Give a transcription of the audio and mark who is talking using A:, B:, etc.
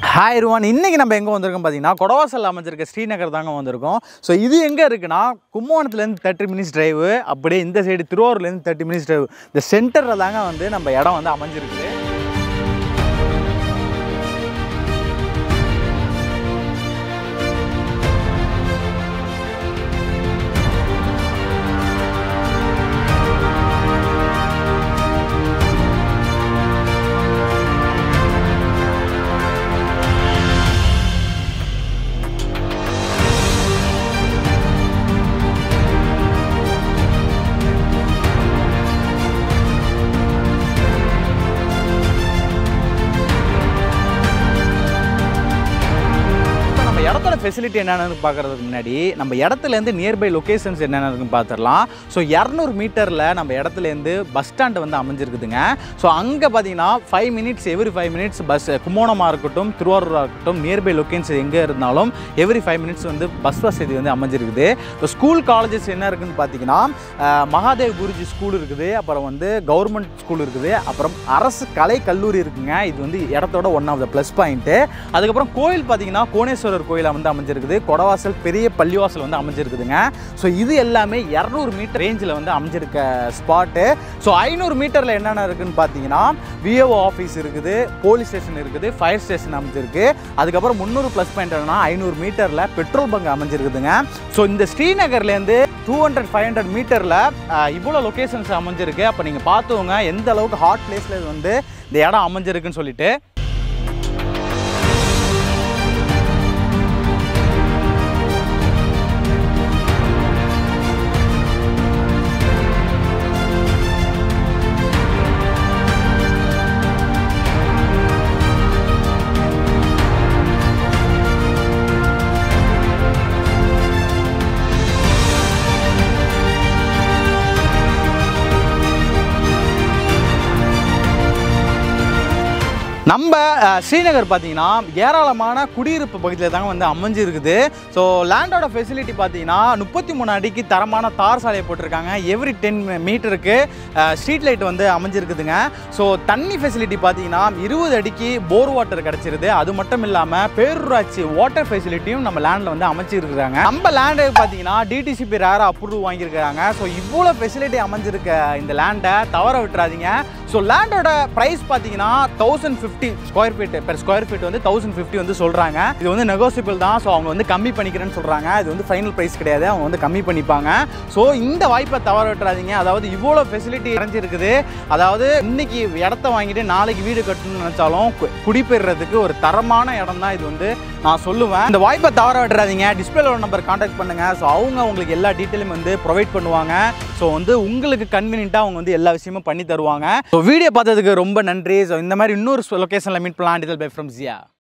A: hi Ruwan இன்றைக்கி நம்ம எங்கே வந்திருக்கோம் பார்த்தீங்கன்னா கொடவாசல் அமைஞ்சிருக்க ஸ்ரீநகர் தாங்க வந்திருக்கோம் ஸோ இது எங்கே இருக்குன்னா கும்பகோணத்துலேருந்து தேர்ட்டி மினிட்ஸ் டிரைவு அப்படியே இந்த சைடு திருவாரூர்லேருந்து தேர்ட்டி மினிட்ஸ் டிரைவ் இந்த சென்டரில் தாங்க வந்து நம்ம இடம் வந்து அமைஞ்சிருக்குது இப்போ நம்ம இடத்தோட ஃபெசிலிட்டி என்னென்னு பார்க்குறதுக்கு முன்னாடி நம்ம இடத்துலேருந்து நியர்பை லொக்கேஷன்ஸ் என்னென்ன இருக்குன்னு பார்த்துடலாம் ஸோ இரநூறு மீட்டரில் நம்ம இடத்துலேருந்து பஸ் ஸ்டாண்டு வந்து அமைஞ்சிருக்குதுங்க ஸோ அங்கே பார்த்தீங்கன்னா five minutes every five minutes bus கும்போணமாக இருக்கட்டும் திருவாரூராக இருக்கட்டும் நியர்பை லொக்கேஷன்ஸ் எங்கே இருந்தாலும் எவ்ரி ஃபைவ் மினிட்ஸ் வந்து பஸ் வசதி வந்து அமைஞ்சிருக்குது இப்போ ஸ்கூல் காலேஜஸ் என்ன இருக்குன்னு பார்த்தீங்கன்னா அஹ், மகாதேவ் குருஜி ஸ்கூல் இருக்குது அப்புறம் வந்து கவர்மெண்ட் ஸ்கூல் இருக்குது அப்புறம் அரசு கலை கல்லூரி இருக்குங்க இது வந்து இடத்தோட one of the plus point அதுக்கப்புறம் கோயில் பார்த்தீங்கன்னா கோணேஸ்வரர் கோயில் வந்து அமைஞ்சிருக்குது கொடவாசல் பெரிய பள்ளிவாசல் வந்து அமைஞ்சிருக்குதுங்க ஸோ இது எல்லாமே இரநூறு மீட்டர் ரேஞ்சில் வந்து அமைஞ்சிருக்க ஸ்பாட்டு ஸோ ஐநூறு மீட்டரில் என்னென்ன இருக்குன்னு பார்த்தீங்கன்னா விஓ ஆஃபீஸ் இருக்குது போலீஸ் ஸ்டேஷன் இருக்குது ஃபயர் ஸ்டேஷன் அமைஞ்சிருக்கு அதுக்கப்புறம் முந்நூறு ப்ளஸ் பாயிண்ட் என்னன்னா ஐநூறு மீட்டரில் பெட்ரோல் பங்க் அமைஞ்சிருக்குதுங்க ஸோ இந்த ஸ்ரீநகர்லேருந்து டூ ஹண்ட்ரட் ஃபைவ் ஹண்ட்ரட் மீட்டரில் இவ்வளோ லொக்கேஷன்ஸ் அமைஞ்சிருக்கு அப்போ நீங்கள் பார்த்துவங்க எந்த அளவுக்கு ஹாட் பிளேஸில் வந்து இந்த இடம் அமைஞ்சிருக்குன்னு சொல்லிட்டு நம்ம அஹ், ஸ்ரீநகர் பார்த்தீங்கன்னா ஏராளமான குடியிருப்பு பகுதியில் தாங்க வந்து அமைஞ்சிருக்குது ஸோ லேண்டோட ஃபெசிலிட்டி பார்த்தீங்கன்னா முப்பத்தி மூணு அடிக்கு தரமான தார் சாலையை போட்டிருக்காங்க எவ்ரி டென் மீட்டருக்கு ஸ்ட்ரீட் லைட் வந்து அமைஞ்சிருக்குதுங்க ஸோ தண்ணி ஃபெசிலிட்டி பார்த்தீங்கன்னா இருபது அடிக்கு போர் வாட்டர் கிடச்சிருது அது மட்டும் இல்லாமல் பேரூராட்சி வாட்டர் ஃபெசிலிட்டியும் நம்ம லேண்டில் வந்து அமைச்சிருக்கிறாங்க நம்ம லேண்டு பார்த்தீங்கன்னா டிடிசிபி ரேராக அப்ரூவ் வாங்கியிருக்காங்க ஸோ இவ்வளோ ஃபெசிலிட்டி அமைஞ்சிருக்க இந்த லேண்டை தவற விட்டுறாதீங்க ஸோ லேண்டோட ப்ரைஸ் பார்த்தீங்கன்னா thousand fifty square feet per square feet வந்து தௌசண்ட் ஃபிஃப்டி வந்து சொல்கிறாங்க இது வந்து நெகோசியபிள் தான் ஸோ அவங்க வந்து கம்மி பண்ணிக்கிறேன்னு சொல்கிறாங்க இது வந்து ஃபைனல் ப்ரைஸ் கிடையாது அவங்க வந்து கம்மி பண்ணிப்பாங்க ஸோ இந்த வாய்ப்பை தவற விட்டுறாதீங்க அதாவது இவ்வளோ ஃபெசிலிட்டி இருக்குது அதாவது இன்னைக்கு இடத்த வாங்கிட்டு நாளைக்கு வீடு கட்டணும்னு நினச்சாலும் கு- குடிபெயர்றதுக்கு ஒரு தரமான இடம் தான் இது வந்து நான் சொல்லுவேன் இந்த வாய்ப்பை தவற விட்டுறாதீங்க டிஸ்பிளேல ஒரு நம்பர் காண்டாக்ட் பண்ணுங்க ஸோ அவங்க உங்களுக்கு எல்லா டீட்டெயிலும் வந்து ப்ரொவைட் பண்ணுவாங்க ஸோ வந்து உங்களுக்கு கன்வீனியண்ட்டாக அவங்க வந்து எல்லா விஷயமும் பண்ணி தருவாங்க ஸோ வீடியோ பார்த்ததுக்கு ரொம்ப நன்றி ஸோ இந்த மாதிரி இன்னொரு லொக்கேஷனில் மீட் பண்ணலாம் டிடல் பை ஃப்ரம் ஜியா